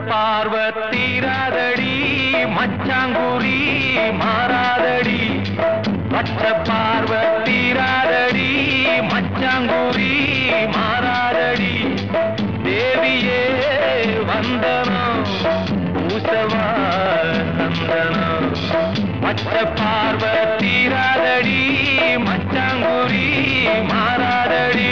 பார்வ தீராதடி மச்சாங்குரி மாறாதடி பச்ச பார்வ தீராதடி மச்சாங்குரி மாறாதடி தேவியே வந்தனம் பூசவா சந்தனம் பச்ச பார்வ தீராதடி மச்சாங்குரி மாறாதடி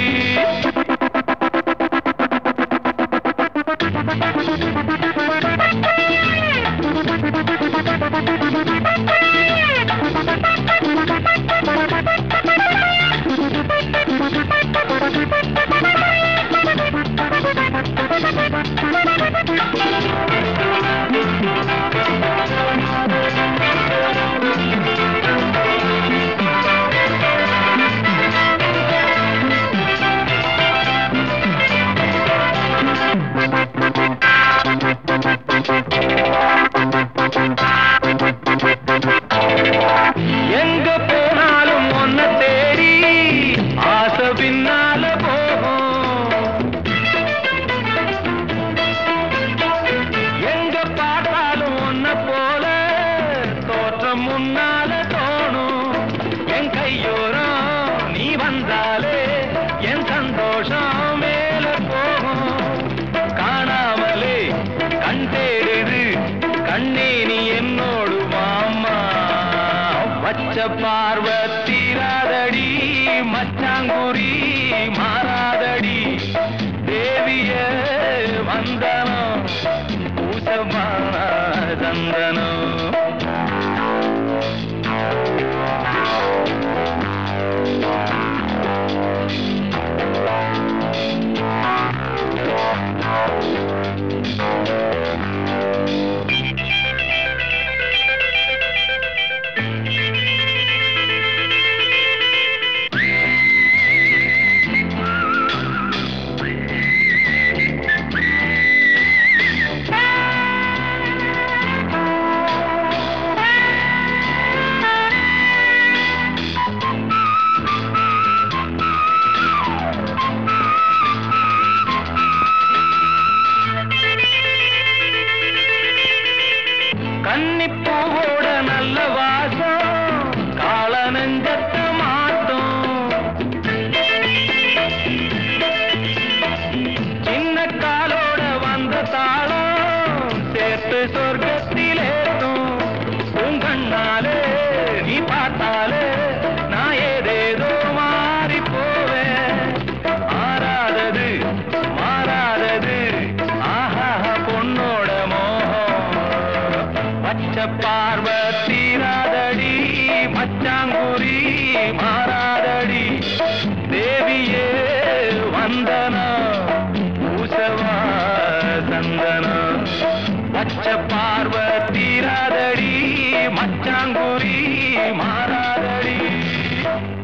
எங்க போனாலும் ஒன்ன தேடி ஆசை பின்னால போகும் எங்க பார்த்தாலும் ஒன்ன போல தோற்றம் முன்னால தோணும் என் கையோரம் நீ வந்தாலே என் சந்தோஷம் மேல போகும் காணாமலே கண் தேடுது கண்ணே நீ என்னோடு மாமா வச்ச பார்வ தீராதடி மச்சாங்குரி மாறாதடி தேவிய வந்தனம் பூசமான சந்தனம் கன்னிப்பூவோட நல்ல வாசம் கால நெஞ்சத்த மாட்டோம் சின்ன காலோட வந்த தாளம் சேர்த்து சொர்க்கத்திலேத்தும் உங்கண்ணாலே நீ பார்த்தாலே நான் ஏதேதோ மாறி போவேன் மாறாதது மாறாதது ஆஹா பொண்ணோட மோகம் பச்ச பார்வ தீராதடி மச்சாங்குரி மாறாதடி தேவியே வந்தனா பூசவா சந்தனா பச்ச பார்வ தீராதடி மச்சாங்குரி மாறாதடி